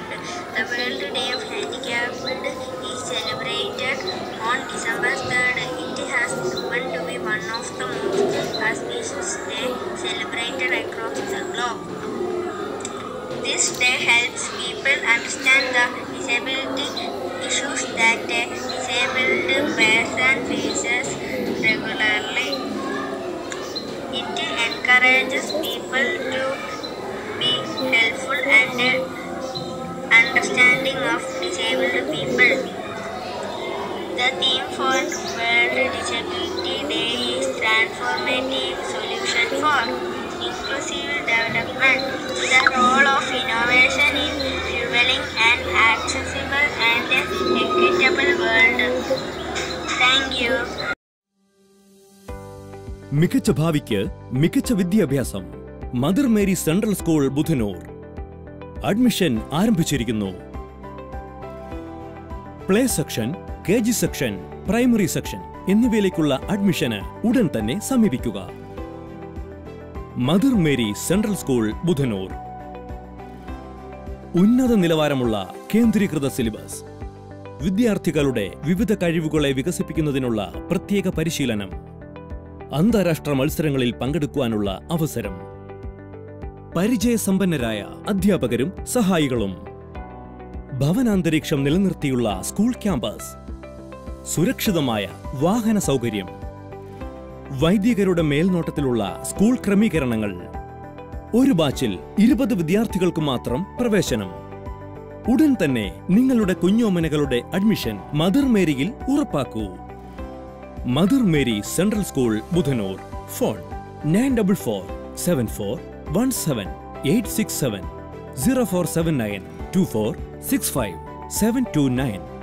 The World Day of Handicapped is celebrated on December 3rd. It has proven to be one of the most auspicious days celebrated across the globe. This day helps people understand the disability issues that a disabled person faces regularly. It encourages people to be helpful and understanding of disabled people. The theme for World Disability Day is Transformative Solution for Inclusive Development. The role of innovation in fueling an accessible and equitable world. Thank you. മികച്ച ഭാവിക്ക് മികച്ച വിദ്യാഭ്യാസം Mother Mary Central School Budhanoor admission ആരംഭിച്ചിരിക്കുന്നു play section K G section primary section എന്നിവയിലേക്കുള്ള അഡ്മിഷന് ഉടൻ തന്നെ സമീപിക്കുക Mother Mary Central School Budhanoor ഉന്നത നിലവാരമുള്ള കേന്ദ്രീകൃത സിലബസ് വിദ്യാർത്ഥികളുടെ വിവിധ കഴിവുകളെ വികസിപ്പിക്കുന്നതിനുള്ള പ്രത്യേക പരിശീലനം അന്താരാഷ്ട്ര മത്സരങ്ങളിൽ പങ്കെടുക്കുവാനുള്ള അവസരം പരിചയസമ്പന്നരായ അധ്യാപകരും സഹായികളും ഭവനാന്തരീക്ഷം നിലനിർത്തിയുള്ള സ്കൂൾ ക്യാമ്പസ് സുരക്ഷിതമായ വാഹന സൗകര്യം വൈദികരുടെ മേൽനോട്ടത്തിലുള്ള സ്കൂൾ ക്രമീകരണങ്ങൾ ഒരു ബാച്ചിൽ ഇരുപത് വിദ്യാർത്ഥികൾക്ക് മാത്രം പ്രവേശനം ഉടൻ തന്നെ നിങ്ങളുടെ കുഞ്ഞോമനകളുടെ അഡ്മിഷൻ മദർ മേരിയിൽ ഉറപ്പാക്കൂ Mother Mary Central School Budhanoor phone nine double four seven four one seven eight six seven zero four seven nine two four six five seven two nine